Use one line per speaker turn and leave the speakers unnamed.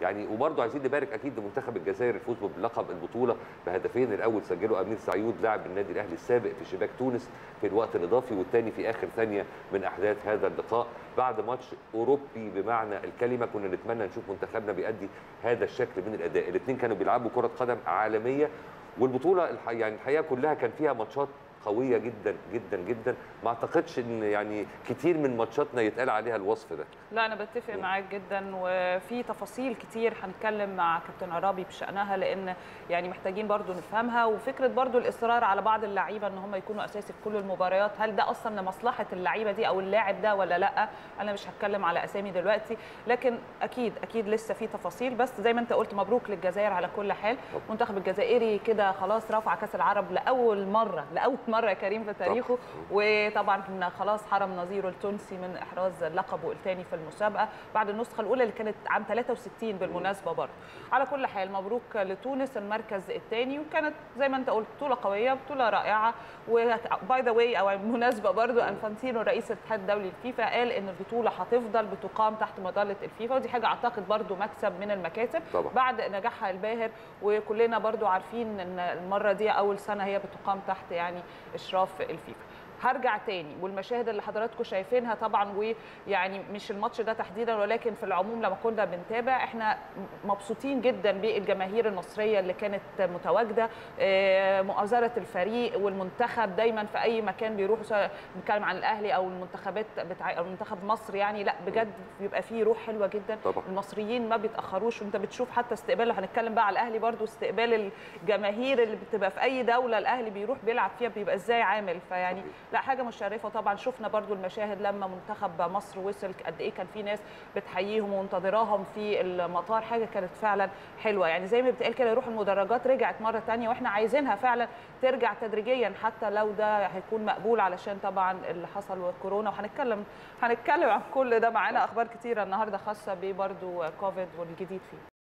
يعني وبرضه عايزين نبارك اكيد لمنتخب الجزائر الفوز بلقب البطوله بهدفين الاول سجله امير سعيود لاعب النادي الاهلي السابق في شباك تونس في الوقت الاضافي والثاني في اخر ثانيه من احداث هذا اللقاء بعد ماتش اوروبي بمعنى الكلمه كنا نتمنى نشوف منتخبنا بيأدي هذا الشكل من الاداء الاثنين كانوا بيلعبوا كره قدم عالميه والبطوله الح... يعني الحقيقه كلها كان فيها ماتشات قويه جدا جدا جدا ما اعتقدش ان يعني كتير من ماتشاتنا يتقال عليها الوصف ده
لا انا بتفق معاك جدا وفي تفاصيل كتير هنتكلم مع كابتن عرابي بشانها لان يعني محتاجين برضو نفهمها وفكره برضو الاصرار على بعض اللعيبه ان هم يكونوا اساسي في كل المباريات هل ده اصلا لمصلحه اللعيبه دي او اللاعب ده ولا لا انا مش هتكلم على اسامي دلوقتي لكن اكيد اكيد لسه في تفاصيل بس زي ما انت قلت مبروك للجزائر على كل حال المنتخب الجزائري كده خلاص رفع كاس العرب لاول مره لاول مره يا كريم في تاريخه وطبعا خلاص حرم نظيره التونسي من احراز لقبه الثاني في المسابقه بعد النسخه الاولى اللي كانت عام 63 بالمناسبه برضه على كل حال مبروك لتونس المركز الثاني وكانت زي ما انت قلت بطوله قويه بطوله رائعه وباي ذا واي او بالمناسبه برضه انفانتينو رئيس الاتحاد الدولي الفيفا قال ان البطوله هتفضل بتقام تحت مظله الفيفا ودي حاجه اعتقد برضه مكسب من المكاسب
طبعا.
بعد نجاحها الباهر وكلنا برضو عارفين ان المره دي اول سنه هي بتقام تحت يعني اشراف الفيفا هرجع تاني والمشاهد اللي حضراتكم شايفينها طبعا ويعني مش الماتش ده تحديدا ولكن في العموم لما كنا بنتابع احنا مبسوطين جدا بالجماهير المصريه اللي كانت متواجده آه، مؤازره الفريق والمنتخب دايما في اي مكان بيروحوا سواء بنتكلم عن الاهلي او المنتخبات بتاع او منتخب مصر يعني لا بجد بيبقى فيه روح حلوه جدا
طبعا.
المصريين ما بيتاخروش وانت بتشوف حتى استقبال هنتكلم بقى على الاهلي برضو استقبال الجماهير اللي بتبقى في اي دوله الاهلي بيروح بيلعب فيها بيبقى ازاي عامل فيعني
صحيح.
لا حاجه مشرفه طبعا شفنا برضو المشاهد لما منتخب مصر وصل قد ايه كان في ناس بتحييهم ومنتظراهم في المطار حاجه كانت فعلا حلوه يعني زي ما بتقال كده روح المدرجات رجعت مره تانية واحنا عايزينها فعلا ترجع تدريجيا حتى لو ده هيكون مقبول علشان طبعا اللي حصل وكورونا وهنتكلم هنتكلم عن كل ده معانا اخبار كتيره النهارده خاصه ببرضو كوفيد والجديد فيه